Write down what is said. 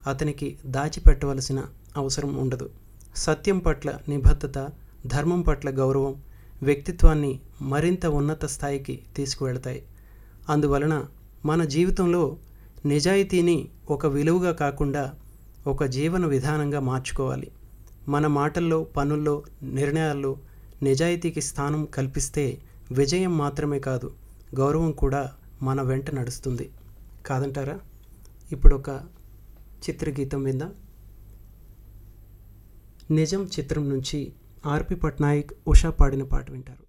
అతనికి దాచిపెట్టవలసిన అవసరం ఉండదు సత్యం పట్ల నిబద్ధత ధర్మం పట్ల గౌరవం వ్యక్తిత్వాన్ని మరింత ఉన్నత స్థాయికి తీసుకువెళతాయి అందువలన మన జీవితంలో నిజాయితీని ఒక విలువగా కాకుండా ఒక జీవన విధానంగా మార్చుకోవాలి మన మాటల్లో పనుల్లో నిర్ణయాల్లో నిజాయితీకి స్థానం కల్పిస్తే విజయం మాత్రమే కాదు గౌరవం కూడా మన వెంట నడుస్తుంది కాదంటారా ఇప్పుడు ఒక చిత్రగీతం విందాం నిజం చిత్రం నుంచి ఆర్పి పట్నాయక్ ఉషా పాడిన పాట వింటారు